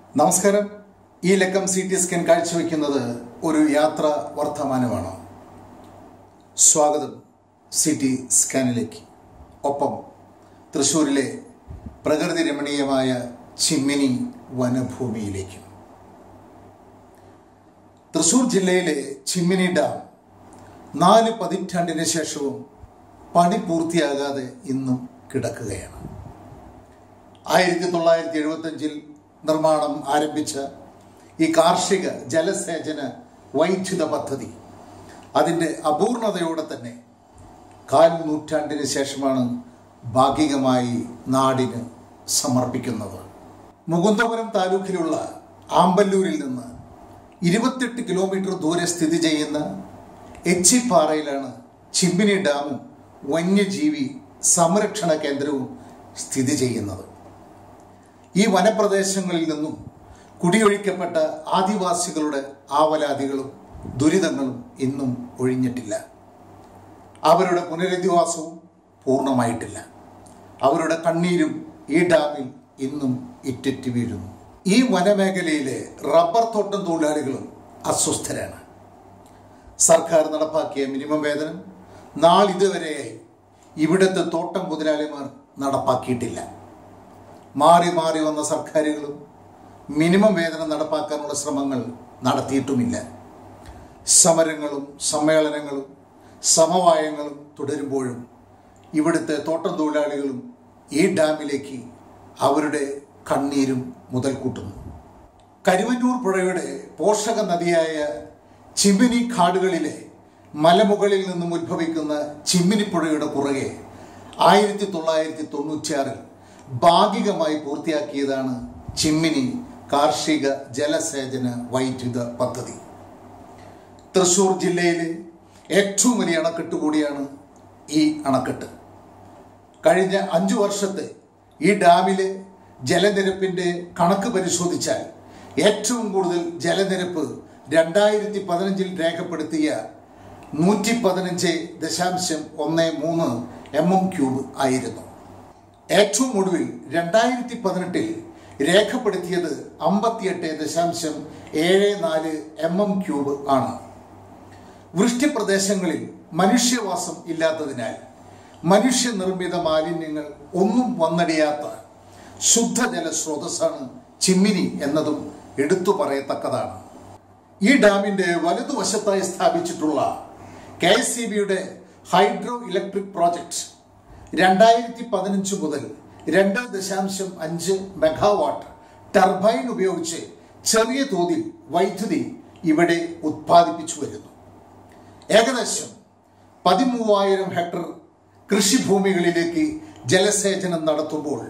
നമസ്കാരം ഈ ലക്കം സി ടി സ്കാൻ കാഴ്ചവെക്കുന്നത് ഒരു യാത്ര വർത്തമാനമാണ് സ്വാഗതം സി ടി സ്കാനിലേക്ക് ഒപ്പം തൃശ്ശൂരിലെ പ്രകൃതി രമണീയമായ ചിമ്മിനി വനഭൂമിയിലേക്കും തൃശ്ശൂർ ജില്ലയിലെ ചിമ്മിനി ഡാം നാല് പതിറ്റാണ്ടിന് ശേഷവും പണി പൂർത്തിയാകാതെ ഇന്നും കിടക്കുകയാണ് ആയിരത്തി തൊള്ളായിരത്തി എഴുപത്തഞ്ചിൽ നിർമ്മാണം ആരംഭിച്ച ഈ കാർഷിക ജലസേചന വൈദ്യുത പദ്ധതി അതിൻ്റെ അപൂർണതയോടെ തന്നെ കാൽ നൂറ്റാണ്ടിന് ശേഷമാണ് ഭാഗികമായി നാടിന് സമർപ്പിക്കുന്നത് മുകുന്ദപുരം താലൂക്കിലുള്ള ആമ്പല്ലൂരിൽ നിന്ന് ഇരുപത്തെട്ട് കിലോമീറ്റർ ദൂരെ സ്ഥിതി ചെയ്യുന്ന എച്ചിപ്പാറയിലാണ് ചിമ്മിനി ഡാമും വന്യജീവി സംരക്ഷണ കേന്ദ്രവും സ്ഥിതി ചെയ്യുന്നത് ഈ വനപ്രദേശങ്ങളിൽ നിന്നും കുടിയൊഴിക്കപ്പെട്ട ആദിവാസികളുടെ ആവലാതികളും ദുരിതങ്ങളും ഇന്നും ഒഴിഞ്ഞിട്ടില്ല അവരുടെ പുനരധിവാസവും പൂർണ്ണമായിട്ടില്ല അവരുടെ കണ്ണീരും ഈ ഡാമിൽ ഇന്നും ഇറ്റിറ്റ് വീഴുന്നു ഈ വനമേഖലയിലെ റബ്ബർ തോട്ടം തൊഴിലാളികളും അസ്വസ്ഥരാണ് സർക്കാർ നടപ്പാക്കിയ മിനിമം വേതനം നാളിതുവരെയായി ഇവിടുത്തെ തോട്ടം മുതലാളിമാർ നടപ്പാക്കിയിട്ടില്ല മാറി മാറി വന്ന സർക്കാരുകളും മിനിമം വേതനം നടപ്പാക്കാനുള്ള ശ്രമങ്ങൾ നടത്തിയിട്ടുമില്ല സമരങ്ങളും സമ്മേളനങ്ങളും സമവായങ്ങളും തുടരുമ്പോഴും ഇവിടുത്തെ തോട്ടം തൊഴിലാളികളും ഈ ഡാമിലേക്ക് അവരുടെ കണ്ണീരും മുതൽക്കൂട്ടുന്നു കരുവന്നൂർ പുഴയുടെ പോഷക നദിയായ ചിമ്മിനി കാടുകളിലെ മലമുകളിൽ നിന്നും ഉത്ഭവിക്കുന്ന ചിമ്മിനിപ്പുഴയുടെ പുറകെ ആയിരത്തി തൊള്ളായിരത്തി തൊണ്ണൂറ്റിയാറിൽ ഭാഗികമായി പൂർത്തിയാക്കിയതാണ് ചിമ്മിനി കാർഷിക ജലസേചന വൈദ്യുത പദ്ധതി തൃശൂർ ജില്ലയിലെ ഏറ്റവും വലിയ അണക്കെട്ട് കൂടിയാണ് ഈ അണക്കെട്ട് കഴിഞ്ഞ അഞ്ചു വർഷത്തെ ഈ ഡാമിലെ ജലനിരപ്പിന്റെ കണക്ക് പരിശോധിച്ചാൽ ഏറ്റവും കൂടുതൽ ജലനിരപ്പ് രണ്ടായിരത്തി പതിനഞ്ചിൽ രേഖപ്പെടുത്തിയ നൂറ്റി പതിനഞ്ച് ദശാംശം ഒന്ന് മൂന്ന് എം എം ക്യൂബ് ആയിരുന്നു ഏറ്റവും ഒടുവിൽ രണ്ടായിരത്തി പതിനെട്ടിൽ രേഖപ്പെടുത്തിയത് അമ്പത്തിയെട്ട് ദശാംശം ഏഴ് നാല് എം എം ക്യൂബ് ആണ് വൃഷ്ടിപ്രദേശങ്ങളിൽ മനുഷ്യവാസം ഇല്ലാത്തതിനാൽ മനുഷ്യനിർമ്മിത മാലിന്യങ്ങൾ ഒന്നും വന്നടിയാത്ത ശുദ്ധജല സ്രോതസ്സാണ് ചിമ്മിനി എന്നതും എടുത്തു പറയത്തക്കതാണ് ഈ ഡാമിന്റെ വലതുവശത്തായി സ്ഥാപിച്ചിട്ടുള്ള കെ എസ് സി ബിയുടെ ഹൈഡ്രോ ഇലക്ട്രിക് പ്രോജക്റ്റ് രണ്ടായിരത്തി പതിനഞ്ച് മുതൽ രണ്ട് ദശാംശം അഞ്ച് മെഗാവാട്ട് ടർബൈൻ ഉപയോഗിച്ച് ചെറിയ തോതിൽ വൈദ്യുതി ഇവിടെ ഉത്പാദിപ്പിച്ചു വരുന്നു ഏകദേശം പതിമൂവായിരം ഹെക്ടർ കൃഷിഭൂമികളിലേക്ക് ജലസേചനം നടത്തുമ്പോൾ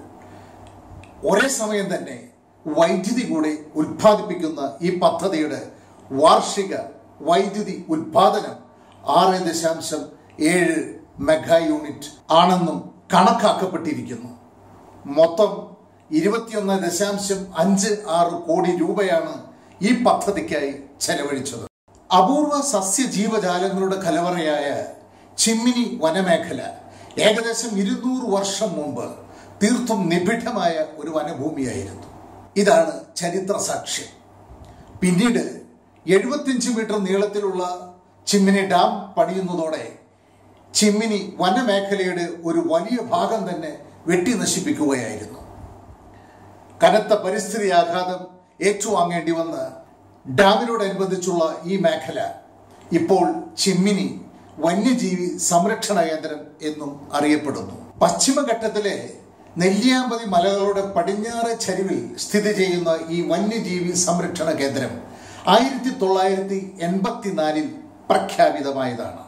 ഒരേ സമയം തന്നെ വൈദ്യുതി കൂടെ ഉൽപ്പാദിപ്പിക്കുന്ന ഈ പദ്ധതിയുടെ വാർഷിക വൈദ്യുതി ഉൽപാദനം ആറ് ദശാംശം ഏഴ് മെഗാ യൂണിറ്റ് ആണെന്നും കണക്കാക്കപ്പെട്ടിരിക്കുന്നു മൊത്തം ഇരുപത്തിയൊന്ന് ദശാംശം അഞ്ച് ആറ് കോടി രൂപയാണ് ഈ പദ്ധതിക്കായി ചെലവഴിച്ചത് അപൂർവ സസ്യജീവജാലങ്ങളുടെ കലവറയായ ചിമ്മിനി വനമേഖല ഏകദേശം ഇരുന്നൂറ് വർഷം മുമ്പ് തീർത്തും നിബിഡമായ ഒരു വനഭൂമിയായിരുന്നു ഇതാണ് ചരിത്ര സാക്ഷ്യം പിന്നീട് എഴുപത്തിയഞ്ച് മീറ്റർ നീളത്തിലുള്ള ചിമ്മിനി ഡാം പണിയുന്നതോടെ ചിമ്മിനി വനമേഖലയുടെ ഒരു വലിയ ഭാഗം തന്നെ വെട്ടി നശിപ്പിക്കുകയായിരുന്നു കനത്ത പരിസ്ഥിതി ആഘാതം ഏറ്റുവാങ്ങേണ്ടി വന്ന ഡാമിനോടനുബന്ധിച്ചുള്ള ഈ മേഖല ഇപ്പോൾ ചിമ്മിനി വന്യജീവി സംരക്ഷണ കേന്ദ്രം എന്നും അറിയപ്പെടുന്നു പശ്ചിമഘട്ടത്തിലെ നെല്ലിയാമ്പതി മലകളുടെ പടിഞ്ഞാറ് ചരിവിൽ സ്ഥിതി ചെയ്യുന്ന ഈ വന്യജീവി സംരക്ഷണ കേന്ദ്രം ആയിരത്തി തൊള്ളായിരത്തി എൺപത്തിനാലിൽ പ്രഖ്യാപിതമായതാണ്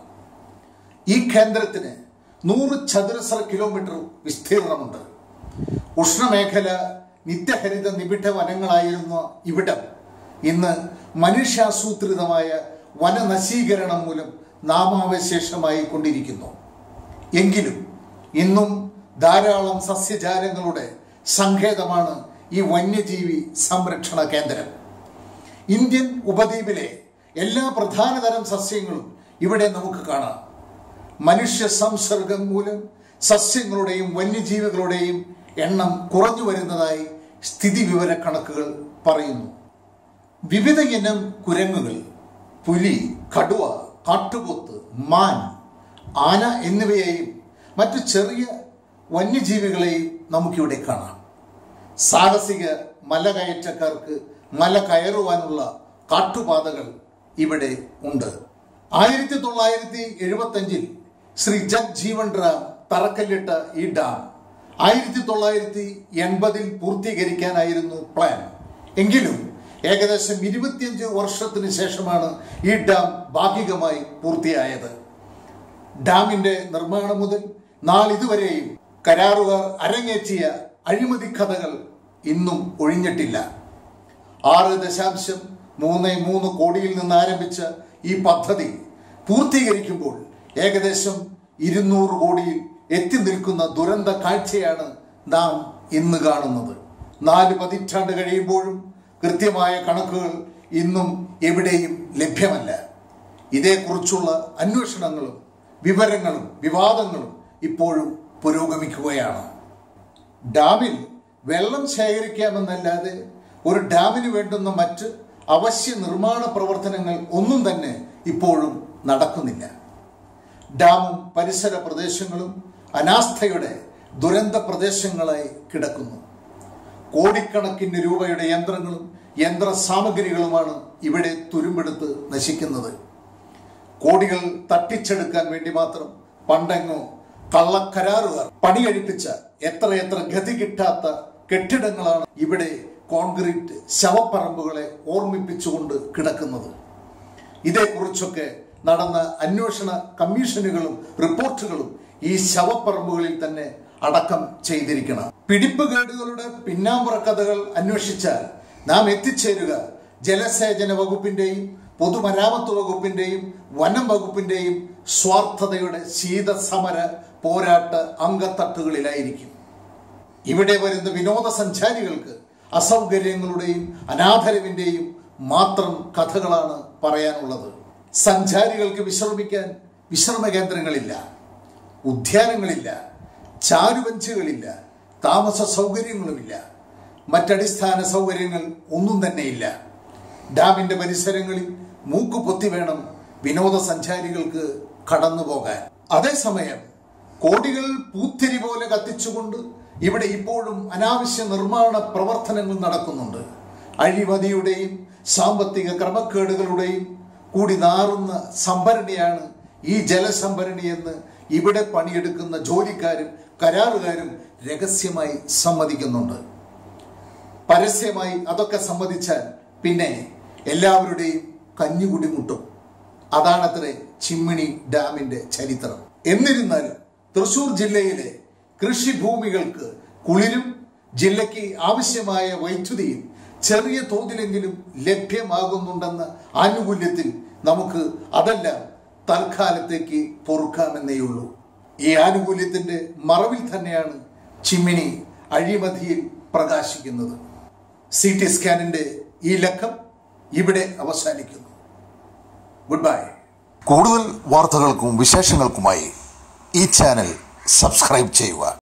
ഈ കേന്ദ്രത്തിന് നൂറ് ചതുരശ്ര കിലോമീറ്റർ വിസ്തീർണമുണ്ട് ഉഷ്ണമേഖല നിത്യഹരിത നിബിഡ വനങ്ങളായിരുന്ന ഇവിടം ഇന്ന് മനുഷ്യാസൂത്രിതമായ വനനശീകരണം മൂലം നാമാവശേഷമായി കൊണ്ടിരിക്കുന്നു എങ്കിലും ഇന്നും ധാരാളം സസ്യജാലങ്ങളുടെ സങ്കേതമാണ് ഈ വന്യജീവി സംരക്ഷണ കേന്ദ്രം ഇന്ത്യൻ ഉപദ്വീപിലെ എല്ലാ പ്രധാനതരം സസ്യങ്ങളും ഇവിടെ നമുക്ക് കാണാം മനുഷ്യ സംസർഗം മൂലം സസ്യങ്ങളുടെയും വന്യജീവികളുടെയും എണ്ണം കുറഞ്ഞു വരുന്നതായി സ്ഥിതിവിവര കണക്കുകൾ പറയുന്നു വിവിധ ഇനം കുരങ്ങുകൾ പുലി കടുവ കാട്ടുപോത്ത് മാൻ ആന എന്നിവയെയും മറ്റു ചെറിയ വന്യജീവികളെയും നമുക്കിവിടെ കാണാം സാഹസിക മലകയറ്റക്കാർക്ക് മല കയറുവാനുള്ള കാട്ടുപാതകൾ ഇവിടെ ഉണ്ട് ആയിരത്തി തൊള്ളായിരത്തി എഴുപത്തഞ്ചിൽ ശ്രീ ജഗ്ജീവൻ റാം തറക്കല്ലിട്ട ഈ ഡാം ആയിരത്തി തൊള്ളായിരത്തി എൺപതിൽ പൂർത്തീകരിക്കാനായിരുന്നു പ്ലാൻ എങ്കിലും ഏകദേശം ഇരുപത്തിയഞ്ച് വർഷത്തിന് ശേഷമാണ് ഈ ഡാം ഭാഗികമായി പൂർത്തിയായത് ഡാമിന്റെ നിർമ്മാണം മുതൽ നാളിതുവരെയും കരാറുകാർ അരങ്ങേറ്റിയ അഴിമതി കഥകൾ ഇന്നും ഒഴിഞ്ഞിട്ടില്ല ആറ് ദശാംശം മൂന്ന് മൂന്ന് കോടിയിൽ നിന്ന് ആരംഭിച്ച ഈ പദ്ധതി പൂർത്തീകരിക്കുമ്പോൾ ഏകദേശം ഇരുന്നൂറ് കോടിയിൽ എത്തി നിൽക്കുന്ന ദുരന്ത കാഴ്ചയാണ് നാം ഇന്ന് കാണുന്നത് നാല് പതിറ്റാണ്ട് കഴിയുമ്പോഴും കൃത്യമായ കണക്കുകൾ ഇന്നും എവിടെയും ലഭ്യമല്ല ഇതേക്കുറിച്ചുള്ള അന്വേഷണങ്ങളും വിവരങ്ങളും വിവാദങ്ങളും ഇപ്പോഴും പുരോഗമിക്കുകയാണ് ഡാമിൽ വെള്ളം ശേഖരിക്കാമെന്നല്ലാതെ ഒരു ഡാമിന് വേണ്ടുന്ന മറ്റ് അവശ്യ നിർമ്മാണ പ്രവർത്തനങ്ങൾ ഒന്നും തന്നെ ഇപ്പോഴും നടക്കുന്നില്ല ഡാമും പരിസര പ്രദേശങ്ങളും അനാസ്ഥയുടെ ദുരന്ത പ്രദേശങ്ങളായി കിടക്കുന്നു കോടിക്കണക്കിന് രൂപയുടെ യന്ത്രങ്ങളും യന്ത്ര സാമഗ്രികളുമാണ് ഇവിടെ തുരുമ്പെടുത്ത് നശിക്കുന്നത് കോടികൾ തട്ടിച്ചെടുക്കാൻ വേണ്ടി മാത്രം പണ്ടെങ്ങോ കള്ളക്കരാറുകാർ പണികഴിപ്പിച്ച എത്രയെത്ര ഗതി കിട്ടാത്ത കെട്ടിടങ്ങളാണ് ഇവിടെ കോൺക്രീറ്റ് ശവപ്പറമ്പുകളെ ഓർമ്മിപ്പിച്ചുകൊണ്ട് കിടക്കുന്നത് ഇതേക്കുറിച്ചൊക്കെ നടന്ന അന്വേഷണ കമ്മീഷനുകളും റിപ്പോർട്ടുകളും ഈ ശവപ്പറമ്പുകളിൽ തന്നെ അടക്കം ചെയ്തിരിക്കണം പിടിപ്പുകേടുകളുടെ പിന്നാമ്പുറ കഥകൾ അന്വേഷിച്ചാൽ നാം എത്തിച്ചേരുക ജലസേചന വകുപ്പിന്റെയും പൊതുമരാമത്ത് വകുപ്പിന്റെയും വനം വകുപ്പിന്റെയും സ്വാർത്ഥതയുടെ ശീതസമര പോരാട്ട അംഗത്തട്ടുകളിലായിരിക്കും ഇവിടെ വരുന്ന വിനോദസഞ്ചാരികൾക്ക് അസൗകര്യങ്ങളുടെയും അനാദരവിന്റെയും മാത്രം കഥകളാണ് പറയാനുള്ളത് സഞ്ചാരികൾക്ക് വിശ്രമിക്കാൻ വിശ്രമ കേന്ദ്രങ്ങളില്ല ഉദ്യാനങ്ങളില്ല ചാരുവഞ്ചുകളില്ല താമസ സൗകര്യങ്ങളുമില്ല മറ്റടിസ്ഥാന സൗകര്യങ്ങൾ ഒന്നും തന്നെയില്ല ഡാമിന്റെ പരിസരങ്ങളിൽ മൂക്ക് പൊത്തി വേണം വിനോദസഞ്ചാരികൾക്ക് കടന്നു പോകാൻ അതേസമയം കോടികൾ പൂത്തിരി പോലെ കത്തിച്ചുകൊണ്ട് ഇവിടെ ഇപ്പോഴും അനാവശ്യ നിർമ്മാണ പ്രവർത്തനങ്ങൾ നടക്കുന്നുണ്ട് അഴിമതിയുടെയും സാമ്പത്തിക ക്രമക്കേടുകളുടെയും കൂടി നാറുന്ന സംഭരണിയാണ് ഈ ജലസംഭരണി എന്ന് ഇവിടെ പണിയെടുക്കുന്ന ജോലിക്കാരും കരാറുകാരും രഹസ്യമായി സമ്മതിക്കുന്നുണ്ട് പരസ്യമായി അതൊക്കെ സമ്മതിച്ചാൽ പിന്നെ എല്ലാവരുടെയും കഞ്ഞുകുടി മുട്ടും അതാണത്രേ ചിമ്മിണി ഡാമിന്റെ ചരിത്രം എന്നിരുന്നാലും തൃശൂർ ജില്ലയിലെ കൃഷിഭൂമികൾക്ക് കുളിരും ജില്ലയ്ക്ക് ആവശ്യമായ വൈദ്യുതിയും ചെറിയ തോതിലെങ്കിലും ലഭ്യമാകുന്നുണ്ടെന്ന ആനുകൂല്യത്തിൽ നമുക്ക് അതെല്ലാം തൽക്കാലത്തേക്ക് പൊറുക്കാമെന്നേയുള്ളൂ ഈ ആനുകൂല്യത്തിന്റെ മറവിൽ തന്നെയാണ് ചിമ്മിനി അഴിമതിയിൽ പ്രകാശിക്കുന്നത് സി ടി സ്കാനിന്റെ ഈ ലക്കം ഇവിടെ അവസാനിക്കുന്നു ഗുഡ് ബൈ കൂടുതൽ വാർത്തകൾക്കും വിശേഷങ്ങൾക്കുമായി ഈ ചാനൽ സബ്സ്ക്രൈബ് ചെയ്യുക